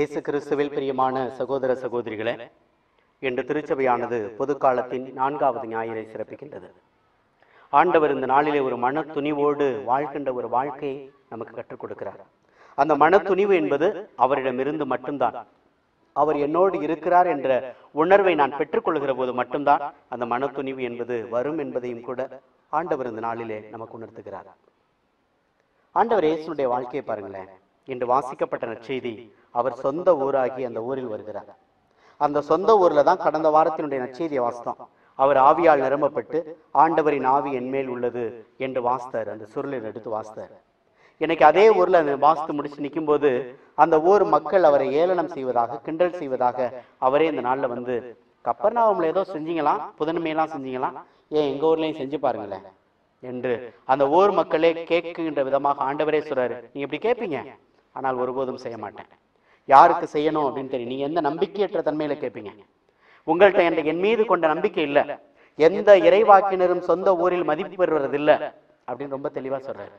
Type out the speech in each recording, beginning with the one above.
இயேசு கிறிஸ்துவில் பிரியமான சகோதர சகோதரிகளே இன்று திருச்சபையானது பொதுக்காலத்தின் நான்காவது ஞாயிறை சிறப்பிக்கின்றது ஆண்டவர் இந்த நாளிலே ஒரு மன துணிவோடு வாழ்கின்ற ஒரு வாழ்க்கையை நமக்கு கற்றுக் கொடுக்கிறார் அந்த மன துணிவு என்பது அவரிடமிருந்து மட்டும்தான் அவர் என்னோடு இருக்கிறார் என்ற உணர்வை நான் பெற்றுக்கொள்கிற போது மட்டும்தான் அந்த மன துணிவு என்பது வரும் என்பதையும் கூட ஆண்டவர் இந்த நாளிலே நமக்கு உணர்த்துகிறார் ஆண்டவர் இயேசுனுடைய வாழ்க்கையை பாருங்களேன் இன்று வாசிக்கப்பட்ட நற்செய்தி அவர் சொந்த ஊராகி அந்த ஊரில் வருகிறார் அந்த சொந்த ஊர்ல தான் கடந்த வாரத்தினுடைய நற்செய்தியை வாசித்தோம் அவர் ஆவியால் நிரம்பப்பட்டு ஆண்டவரின் ஆவி என்மேல் உள்ளது என்று வாசித்தார் அந்த சுருளில் எடுத்து வாசித்தார் இன்னைக்கு அதே ஊர்ல அந்த வாசித்து முடிச்சு நிக்கும்போது அந்த ஊர் மக்கள் அவரை ஏளனம் செய்வதாக கிண்டல் செய்வதாக அவரே இந்த நாள்ல வந்து கப்பர்நாவம்ல ஏதோ செஞ்சீங்களாம் புதன்மையெல்லாம் செஞ்சீங்களாம் ஏன் எங்க ஊர்லயும் செஞ்சு பாருங்களேன் என்று அந்த ஊர் மக்களே கேட்கின்ற விதமாக ஆண்டவரே சொல்றாரு நீங்க இப்படி கேட்பீங்க ஆனால் ஒருபோதும் செய்ய மாட்டேன் யாருக்கு செய்யணும் அப்படின்னு தெரியும் நீங்க எந்த நம்பிக்கையற்ற தன்மையில கேட்பீங்க உங்கள்கிட்ட என்ற என் மீது கொண்ட நம்பிக்கை இல்ல எந்த இறைவாக்கினரும் சொந்த ஊரில் மதிப்பு பெறுவதில்ல அப்படின்னு ரொம்ப தெளிவா சொல்றாரு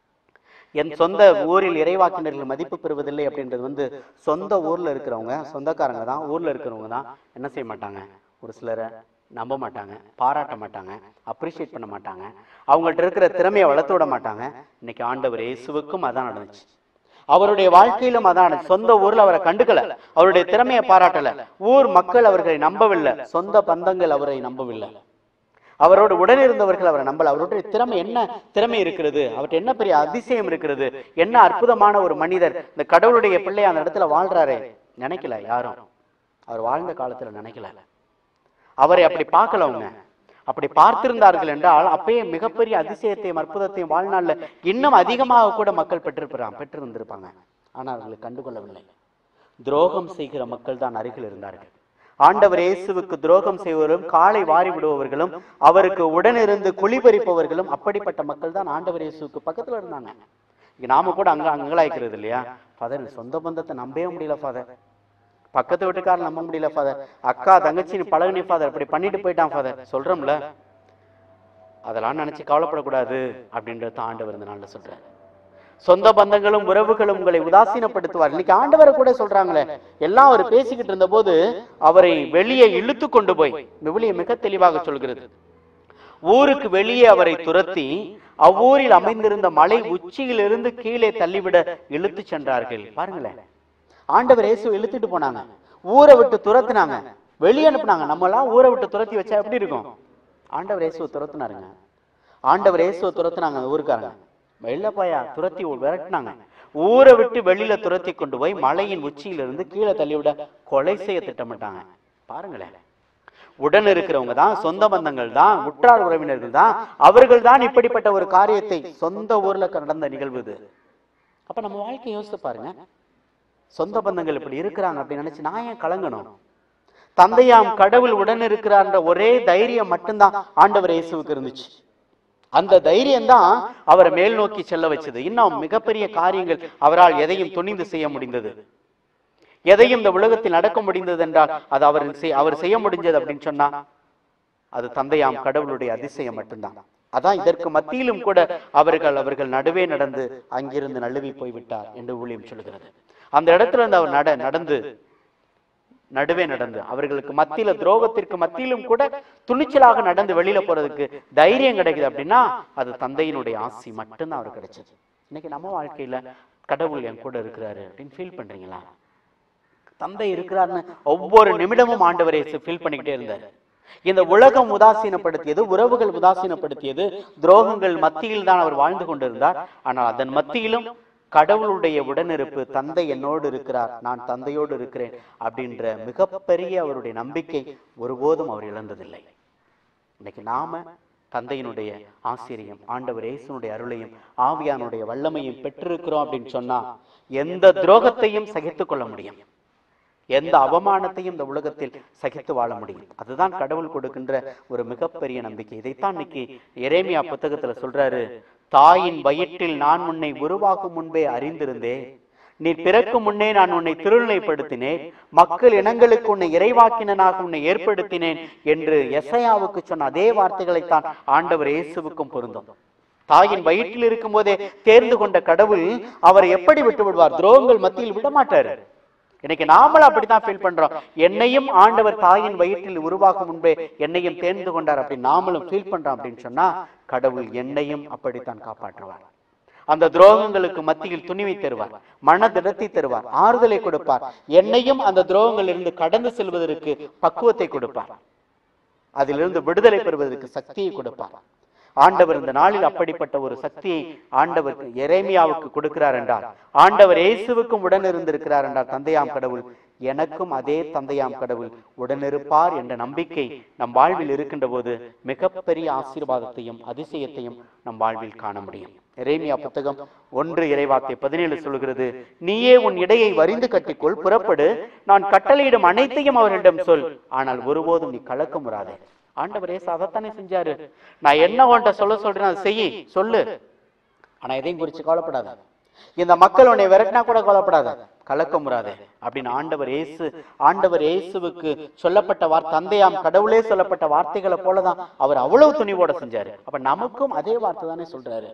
என் சொந்த ஊரில் இறைவாக்கினர்கள் மதிப்பு பெறுவதில்லை அப்படின்றது வந்து சொந்த ஊர்ல இருக்கிறவங்க சொந்தக்காரங்க தான் ஊர்ல இருக்கிறவங்க தான் என்ன செய்ய மாட்டாங்க ஒரு சிலரை நம்ப மாட்டாங்க பாராட்ட மாட்டாங்க அப்ரிஷியேட் பண்ண மாட்டாங்க அவங்கள்ட்ட இருக்கிற திறமையை வளர்த்து விட மாட்டாங்க இன்னைக்கு ஆண்டவர் இயேசுவுக்கும் அதான் நடந்துச்சு அவருடைய வாழ்க்கையிலும் அதான் சொந்த ஊர்ல அவரை கண்டுக்கல அவருடைய திறமையை பாராட்டல ஊர் மக்கள் அவர்களை நம்பவில்லை சொந்த பந்தங்கள் அவரை நம்பவில்லை அவரோடு உடனிருந்தவர்கள் அவரை நம்பல அவருடைய திறமை என்ன திறமை இருக்கிறது அவர்கிட்ட என்ன பெரிய அதிசயம் இருக்கிறது என்ன அற்புதமான ஒரு மனிதர் இந்த கடவுளுடைய பிள்ளை அந்த இடத்துல வாழ்றாரே நினைக்கல யாரும் அவர் வாழ்ந்த காலத்துல நினைக்கல அவரை அப்படி பார்க்கல அவங்க அப்படி பார்த்திருந்தார்கள் என்றால் அப்பயே மிகப்பெரிய அதிசயத்தையும் அற்புதத்தையும் வாழ்நாள்ல இன்னும் அதிகமாக கூட மக்கள் பெற்றிருப்பாங்க பெற்றிருந்திருப்பாங்க ஆனால் அவர்களை கண்டுகொள்ளவில்லை துரோகம் செய்கிற மக்கள் தான் அருகில் இருந்தார்கள் ஆண்டவர் இயேசுவுக்கு துரோகம் செய்வர்களும் காலை வாரி விடுபவர்களும் அவருக்கு உடனிருந்து குழிபறிப்பவர்களும் அப்படிப்பட்ட மக்கள் தான் ஆண்டவர் இயேசுவுக்கு பக்கத்துல இருந்தாங்க இங்க நாம கூட அங்க அங்கலாய்க்கிறது இல்லையா ஃபாதர் சொந்த பந்தத்தை நம்பவே முடியல ஃபாதர் பக்கத்து வீட்டுக்காரர் நம்ப முடியல ஃபாதர் அக்கா தங்கச்சின்னு பழகுனி ஃபாதர் இப்படி பண்ணிட்டு போயிட்டான் ஃபாதர் சொல்றோம்ல அதெல்லாம் நினைச்சு கவலைப்படக்கூடாது அப்படின்றத ஆண்டவர் இந்த நாள்ல சொல்றாரு சொந்த பந்தங்களும் உறவுகளும் உங்களை உதாசீனப்படுத்துவார் இன்னைக்கு ஆண்டவரை கூட சொல்றாங்களே எல்லாம் அவர் பேசிக்கிட்டு இருந்த போது அவரை வெளியே இழுத்து கொண்டு போய் விவிலியம் மிக தெளிவாக சொல்கிறது ஊருக்கு வெளியே அவரை துரத்தி அவ்வூரில் அமைந்திருந்த மலை உச்சியிலிருந்து கீழே தள்ளிவிட இழுத்து சென்றார்கள் பாருங்களேன் ஆண்டவர் இயேசு இழுத்துட்டு போனாங்க ஊரை விட்டு துரத்துனாங்க வெளியே அனுப்புனாங்க நம்ம எல்லாம் ஊரை விட்டு துரத்தி வச்சா எப்படி இருக்கும் ஆண்டவர் இயேசுவை துரத்துனாருங்க ஆண்டவர் இயேசுவை துரத்துனாங்க அந்த ஊருக்காரங்க வெள்ளப்பாயா துரத்தி விரட்டினாங்க ஊரை விட்டு வெளியில துரத்தி கொண்டு போய் மலையின் உச்சியிலிருந்து கீழே தள்ளிவிட கொலை செய்ய திட்டமிட்டாங்க பாருங்களேன் உடன் இருக்கிறவங்க தான் சொந்த பந்தங்கள் தான் உற்றார் உறவினர்கள் தான் அவர்கள் தான் இப்படிப்பட்ட ஒரு காரியத்தை சொந்த ஊர்ல நடந்த நிகழ்வு இது அப்ப நம்ம வாழ்க்கையை யோசித்து பாருங்க சொந்த பந்தங்கள் இப்படி இருக்கிறாங்க அப்படின்னு நினைச்சு நான் ஏன் கலங்கணும் தந்தையாம் கடவுள் உடன் இருக்கிறார்ன்ற ஒரே தைரியம் மட்டும்தான் ஆண்டவர் இயேசுவுக்கு இருந்துச்சு அந்த தைரியம் தான் அவரை மேல் நோக்கி செல்ல வச்சது இன்னும் மிகப்பெரிய காரியங்கள் அவரால் எதையும் துணிந்து செய்ய முடிந்தது எதையும் இந்த உலகத்தில் நடக்க முடிந்தது என்றால் அது அவர் செய்- அவர் செய்ய முடிஞ்சது அப்படின்னு சொன்னா அது தந்தையாம் கடவுளுடைய அதிசயம் மட்டும்தான் அதான் இதற்கு மத்தியிலும் கூட அவர்கள் அவர்கள் நடுவே நடந்து அங்கிருந்து நழுவி போய்விட்டார் என்று ஊழியம் சொல்கிறது அந்த இடத்துல இருந்து அவர் நட நடந்து நடுவே நடந்து அவர்களுக்கு மத்தியில துரோகத்திற்கு மத்தியிலும் கூட துணிச்சலாக நடந்து வெளியில போறதுக்கு தைரியம் கிடைக்குது அப்படின்னா அது தந்தையினுடைய ஆசி மட்டும்தான் அவர் கிடைச்சது இன்னைக்கு நம்ம வாழ்க்கையில கடவுள் என் கூட இருக்கிறாரு அப்படின்னு ஃபீல் பண்றீங்களா தந்தை இருக்கிறார்னு ஒவ்வொரு நிமிடமும் ஆண்டவரை ஃபீல் பண்ணிக்கிட்டே இருந்தார் இந்த உலகம் உதாசீனப்படுத்தியது உறவுகள் உதாசீனப்படுத்தியது துரோகங்கள் மத்தியில் தான் அவர் வாழ்ந்து கொண்டிருந்தார் ஆனால் அதன் மத்தியிலும் கடவுளுடைய உடனிருப்பு தந்தை என்னோடு இருக்கிறார் நான் தந்தையோடு இருக்கிறேன் அப்படின்ற மிகப்பெரிய அவருடைய நம்பிக்கை ஒருபோதும் அவர் இழந்ததில்லை இன்னைக்கு நாம தந்தையினுடைய ஆசிரியம் ஆண்டவர் இயேசுனுடைய அருளையும் ஆவியானுடைய வல்லமையும் பெற்றிருக்கிறோம் அப்படின்னு சொன்னா எந்த துரோகத்தையும் சகித்துக் கொள்ள முடியும் எந்த அவமானத்தையும் இந்த உலகத்தில் சகித்து வாழ முடியும் அதுதான் கடவுள் கொடுக்கின்ற ஒரு மிகப்பெரிய நம்பிக்கை இதைத்தான் இன்னைக்கு எரேமியா புத்தகத்துல சொல்றாரு தாயின் வயிற்றில் நான் உன்னை உருவாகும் முன்பே அறிந்திருந்தேன் நீ பிறக்கும் முன்னே நான் உன்னை திருநிலைப்படுத்தினேன் மக்கள் இனங்களுக்கு உன்னை இறைவாக்கினனாக உன்னை ஏற்படுத்தினேன் என்று எசையாவுக்கு சொன்ன அதே வார்த்தைகளைத்தான் ஆண்டவர் இயேசுவுக்கும் பொருந்தும் தாயின் வயிற்றில் இருக்கும்போதே தேர்ந்து கொண்ட கடவுள் அவரை எப்படி விட்டு விடுவார் துரோகங்கள் மத்தியில் விடமாட்டாரு இன்னைக்கு நாமளும் அப்படித்தான் ஃபீல் பண்றோம் என்னையும் ஆண்டவர் தாயின் வயிற்றில் உருவாகும் முன்பே என்னையும் தேர்ந்து கொண்டார் அப்படி நாமளும் ஃபீல் பண்றோம் அப்படின்னு சொன்னா கடவுள் என்னையும் அப்படித்தான் காப்பாற்றுவார் அந்த துரோகங்களுக்கு மத்தியில் துணிவை தருவார் மனதிடத்தை தருவார் ஆறுதலை கொடுப்பார் என்னையும் அந்த துரோகங்களிலிருந்து கடந்து செல்வதற்கு பக்குவத்தை கொடுப்பார் அதிலிருந்து விடுதலை பெறுவதற்கு சக்தியை கொடுப்பார் ஆண்டவர் இந்த நாளில் அப்படிப்பட்ட ஒரு சக்தியை ஆண்டவருக்கு எரேமியாவுக்கு கொடுக்கிறார் என்றால் ஆண்டவர் இயேசுவுக்கும் உடன் இருந்திருக்கிறார் என்றால் தந்தையாம் கடவுள் எனக்கும் அதே தந்தையாம் கடவுள் உடனிருப்பார் என்ற நம்பிக்கை நம் வாழ்வில் இருக்கின்ற போது மிகப்பெரிய ஆசீர்வாதத்தையும் அதிசயத்தையும் நம் வாழ்வில் காண முடியும் எரேமியா புத்தகம் ஒன்று இறைவார்த்தை பதினேழு சொல்கிறது நீயே உன் இடையை வரிந்து கட்டிக்கொள் புறப்படு நான் கட்டளையிடும் அனைத்தையும் அவர்களிடம் சொல் ஆனால் ஒருபோதும் நீ கலக்கமுறாதே ஆண்டவரே அதைத்தானே செஞ்சாரு நான் என்ன உன்கிட்ட சொல்ல சொல்றேன் அதை செய் சொல்லு ஆனா எதையும் குறிச்சு கவலைப்படாத இந்த மக்கள் உன்னை விரட்டினா கூட கவலைப்படாத கலக்கமுறாதே அப்படின்னு ஆண்டவர் இயேசு ஆண்டவர் இயேசுவுக்கு சொல்லப்பட்ட வார் தந்தையாம் கடவுளே சொல்லப்பட்ட வார்த்தைகளை போலதான் அவர் அவ்வளவு துணிவோட செஞ்சாரு அப்ப நமக்கும் அதே வார்த்தை தானே சொல்றாரு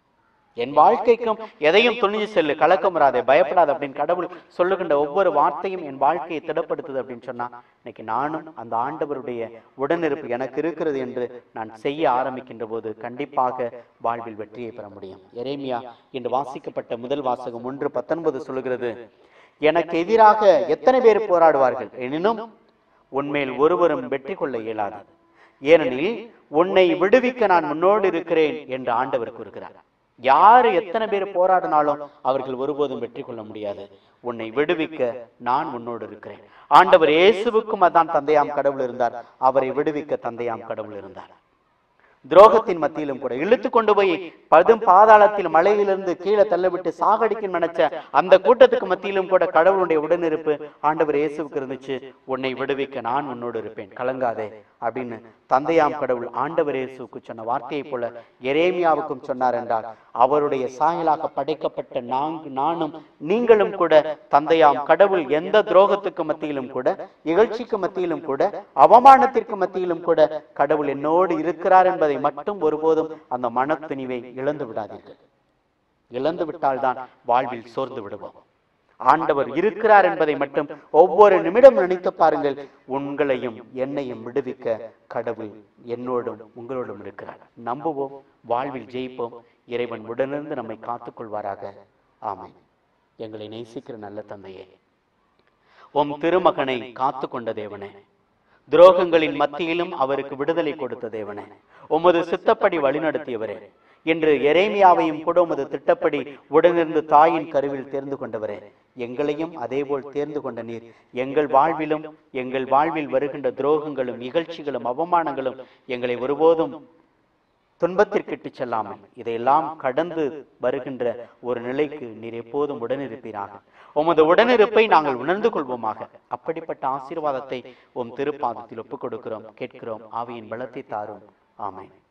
என் வாழ்க்கைக்கும் எதையும் துணிஞ்சு செல்லு கலக்கமுறாதே பயப்படாத அப்படின்னு கடவுள் சொல்லுகின்ற ஒவ்வொரு வார்த்தையும் என் வாழ்க்கையை திடப்படுத்துது அப்படின்னு சொன்னா இன்னைக்கு நானும் அந்த ஆண்டவருடைய உடனிருப்பு எனக்கு இருக்கிறது என்று நான் செய்ய ஆரம்பிக்கின்ற போது கண்டிப்பாக வாழ்வில் வெற்றியை பெற முடியும் எரேமியா இன்று வாசிக்கப்பட்ட முதல் வாசகம் ஒன்று பத்தொன்பது சொல்லுகிறது எனக்கு எதிராக எத்தனை பேர் போராடுவார்கள் எனினும் உன்மேல் ஒருவரும் வெற்றி கொள்ள இயலாது ஏனெனில் உன்னை விடுவிக்க நான் முன்னோடு இருக்கிறேன் என்று ஆண்டவர் கூறுகிறார் யாரு எத்தனை பேர் போராடினாலும் அவர்கள் ஒருபோதும் வெற்றி கொள்ள முடியாது உன்னை விடுவிக்க நான் உன்னோடு இருக்கிறேன் ஆண்டவர் இயேசுவுக்கும் அதான் தந்தையாம் கடவுள் இருந்தார் அவரை விடுவிக்க தந்தையாம் கடவுள் இருந்தார் துரோகத்தின் மத்தியிலும் கூட இழுத்து கொண்டு போய் பதும் பாதாளத்தில் மலையிலிருந்து கீழே தள்ளவிட்டு சாகடிக்கும் நினைச்ச அந்த கூட்டத்துக்கு மத்தியிலும் கூட கடவுளுடைய உடனிருப்பு ஆண்டவர் இயேசுவுக்கு இருந்துச்சு உன்னை விடுவிக்க நான் உன்னோடு இருப்பேன் கலங்காதே அப்படின்னு தந்தையாம் கடவுள் ஆண்டவர் இயேசுவுக்கு சொன்ன வார்த்தையை போல எரேமியாவுக்கும் சொன்னார் என்றால் அவருடைய சாயலாக படைக்கப்பட்ட நான்கு நானும் நீங்களும் கூட தந்தையாம் கடவுள் எந்த துரோகத்துக்கு மத்தியிலும் கூட இகழ்ச்சிக்கு மத்தியிலும் கூட அவமானத்திற்கு மத்தியிலும் கூட கடவுள் என்னோடு இருக்கிறார் என்பதை மட்டும் ஒருபோதும் அந்த மனத்துணிவை இழந்து விடாதீர்கள் இழந்து விட்டால்தான் வாழ்வில் சோர்ந்து விடுவோம் ஆண்டவர் இருக்கிறார் என்பதை மட்டும் ஒவ்வொரு நிமிடம் நினைத்து பாருங்கள் உங்களையும் என்னையும் விடுவிக்க கடவுள் என்னோடும் உங்களோடும் இருக்கிறார் நம்புவோம் வாழ்வில் ஜெயிப்போம் இறைவன் உடனிருந்து நம்மை காத்துக் கொள்வாராக ஆமென் எங்களை நேசிக்கிற நல்ல தந்தையே உம் திருமகனை காத்து கொண்ட தேவனே துரோகங்களின் மத்தியிலும் அவருக்கு விடுதலை கொடுத்த தேவனே உமது சித்தப்படி வழிநடத்தியவரே இன்று எரேமியாவையும் கூட உமது திட்டப்படி உடனிருந்து தாயின் கருவில் தேர்ந்து கொண்டவரே எங்களையும் அதேபோல் தேர்ந்து கொண்ட நீர் எங்கள் வாழ்விலும் எங்கள் வாழ்வில் வருகின்ற துரோகங்களும் இகழ்ச்சிகளும் அவமானங்களும் எங்களை ஒருபோதும் துன்பத்திற்கிட்டு செல்லாமல் இதையெல்லாம் கடந்து வருகின்ற ஒரு நிலைக்கு நீர் எப்போதும் உடனிருப்பீராக உமது உடனிருப்பை நாங்கள் உணர்ந்து கொள்வோமாக அப்படிப்பட்ட ஆசீர்வாதத்தை உம் திருப்பாதத்தில் ஒப்புக் கொடுக்கிறோம் கேட்கிறோம் ஆவியின் பலத்தை தாரும் ஆமென்